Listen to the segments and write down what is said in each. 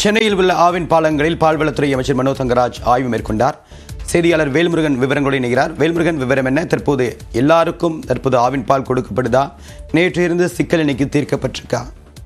சென்னையில் உள்ள ஆவின் பாலங்களில் பால்வளத்துறை அமைச்சர் மனோ தங்கராஜ் ஆய்வு மேற்கொண்டார் செய்தியாளர் வேல்முருகன் விவரங்களோடு இணைகிறார் வேல்முருகன் விவரம் என்ன தற்போது எல்லாருக்கும் தற்போது ஆவின் பால் கொடுக்கப்படுதா நேற்று இருந்து சிக்கல் இன்னைக்கு தீர்க்கப்பட்டிருக்கா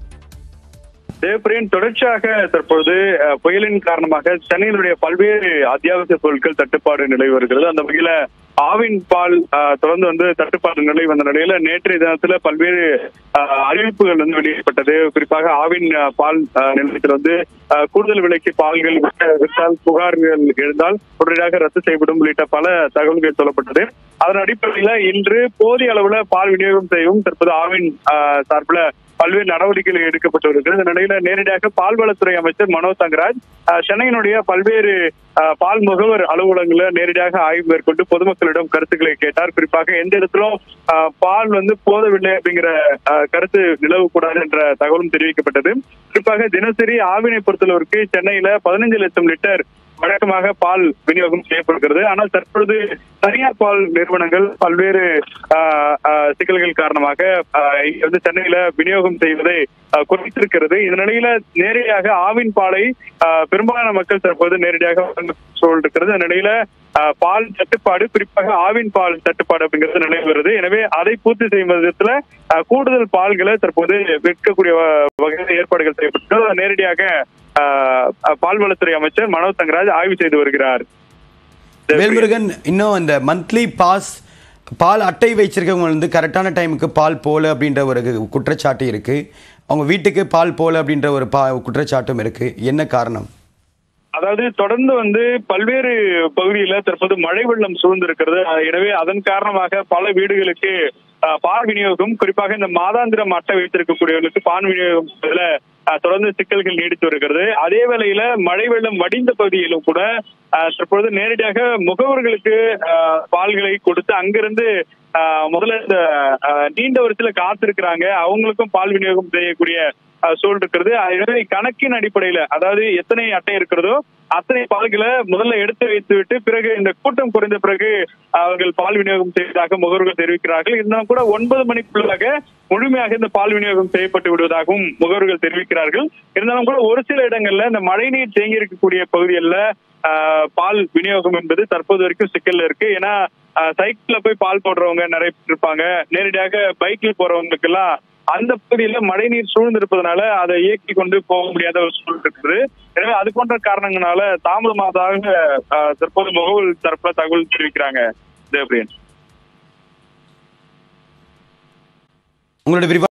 தேவப்பிரியன் தொடர்ச்சியாக தற்பொழுது அஹ், புயலின் காரணமாக சென்னையினுடைய பல்வேறு அத்தியாவசிய பொருட்கள் தட்டுப்பாடு நிலவி வருகிறது அந்த வகையில ஆவின் பால் அஹ், தொடர்ந்து வந்து தட்டுப்பாடு நிலை வந்த நிலையில நேற்றைய தினத்துல பல்வேறு அஹ், அறிவிப்புகள் வந்து வெளியிடப்பட்டது குறிப்பாக ஆவின் அஹ், பால் அஹ், நிலையத்தில் வந்து அஹ், கூடுதல் விலைக்கு பால்கள் விற்ற- விற்றால் புகார்கள் எழுந்தால் உடனடியாக ரத்து செய்யப்படும் உள்ளிட்ட பல தகவல்கள் சொல்லப்பட்டது அதன் அடிப்படையில இன்று போதிய அளவுல பால் விநியோகம் செய்யவும் தற்போது ஆவின் அஹ், சார்பில் பல்வேறு நடவடிக்கைகள் எடுக்கப்பட்டு வருகிறது இந்த நிலையில நேரடியாக பால்வளத்துறை அமைச்சர் மனோ தங்கராஜ் அஹ், சென்னையினுடைய பல்வேறு அஹ், பால் முகவர் அலுவலகங்களை நேரடியாக ஆய்வு மேற்கொண்டு பொதுமக்களிடம் கருத்துக்களை கேட்டார் குறிப்பாக எந்த இடத்திலும் அஹ், பால் வந்து போதவில்லை அப்படிங்கிற அஹ், கருத்து நிலவக்கூடாது என்ற தகவலும் தெரிவிக்கப்பட்டது குறிப்பாக தினசரி ஆவினை பொறுத்தளவிற்கு சென்னையில பதினஞ்சு லட்சம் லிட்டர் வழக்கமாக பால் விநியோகம் செய்யப்படுகிறது ஆனால் தற்பொழுது தனியார் பால் நிறுவனங்கள் பல்வேறு ஆஹ், ஆஹ், சிக்கல்கள் காரணமாக ஆஹ், இங்க வந்து சென்னையில விநியோகம் செய்வதை ஆஹ், குறைத்திருக்கிறது இந்த நிலையில நேரடியாக ஆவின் பாலை ஆஹ், பெரும்பாலான மக்கள் தற்போது நேரடியாக வாங்க சூழல் இருக்கிறது இந்த நிலையில ஆஹ், பால் தட்டுப்பாடு குறிப்பாக ஆவின் பால் தட்டுப்பாடு அப்படிங்கிறது நிலை வருது எனவே அதை பூர்த்தி செய்யும் விதத்துல ஆஹ், கூடுதல் பால்களை தற்போது விற்கக்கூடிய வ- வகையில் ஏற்பாடுகள் செய்யப்பட்டு அதை நேரடியாக ஆஹ், பால்வளத்துறை அமைச்சர் மனோ தங்கராஜ் ஆய்வு செய்து வருகிறார் வேல்முருகன் இன்னும் அந்த மந்த்லி பாஸ் பால் அட்டை வச்சிருக்கவங்க வந்து கரெக்டான டைமுக்கு பால் போல அப்படின்ற ஒரு குற்றச்சாட்டு இருக்கு அவங்க வீட்டுக்கு பால் போல அப்படின்ற ஒரு பா குற்றச்சாட்டும் இருக்கு என்ன காரணம் அதாவது தொடர்ந்து வந்து பல்வேறு பகுதியில தற்போது மழை வெள்ளம் சூழ்ந்திருக்கிறது அஹ் எனவே அதன் காரணமாக பல வீடுகளுக்கு அஹ், பால் விநியோகம் குறிப்பாக இந்த மாதாந்திரம் அட்டை வைத்திருக்கக்கூடியவர்களுக்கு பால் விநியோகம் இதுல, அஹ், தொடர்ந்து சிக்கல்கள் நீடித்து வருகிறது அதே வேளையில மழை வெள்ளம் வடிந்த பகுதியிலும் கூட அஹ், தற்பொழுது நேரடியாக முகவர்களுக்கு அஹ், பால்களை கொடுத்து அங்கிருந்து அஹ், முதல்ல இந்த அஹ், நீண்ட வரிசையில காத்திருக்கிறாங்க அவங்களுக்கும் பால் விநியோகம் செய்யக்கூடிய அஹ், சூழல் இருக்கிறது எனவே கணக்கின் அடிப்படையில அதாவது எத்தனை அட்டை இருக்கிறதோ அத்தனை பால்களை முதல்ல எடுத்து வைத்து விட்டு பிறகு இந்த கூட்டம் குறைந்த பிறகு அவர்கள் பால் விநியோகம் செய்வதாக முகவர்கள் தெரிவிக்கிறார்கள் இருந்தாலும் கூட ஒன்பது மணிக்குள்ளாக முழுமையாக இந்த பால் விநியோகம் செய்யப்பட்டு விடுவதாகவும் முகவர்கள் தெரிவிக்கிறார்கள் இருந்தாலும் கூட ஒரு சில இடங்கள்ல இந்த மழைநீர் தேங்கி இருக்கக்கூடிய பகுதிகளில் ஆஹ், பால் விநியோகம் என்பது தற்போது வரைக்கும் சிக்கல்ல இருக்கு ஏன்னா ஆஹ், சைக்கிள்ல போய் பால் போடுறவங்க நிறைய பேர் இருப்பாங்க நேரடியாக பைக்ல போறவங்களுக்கு எல்லாம் அந்த பகுதியில மழைநீர் சூழ்ந்திருப்பதனால அதை இயக்கி கொண்டு போக முடியாத ஒரு சூழல் இருக்குது எனவே அது போன்ற காரணங்களால தாமதமாதாக ஆஹ், தற்போது முகவல் தரப்புல தகவல் தெரிவிக்கிறாங்க தேவபிரியன் உங்களோட விரிவான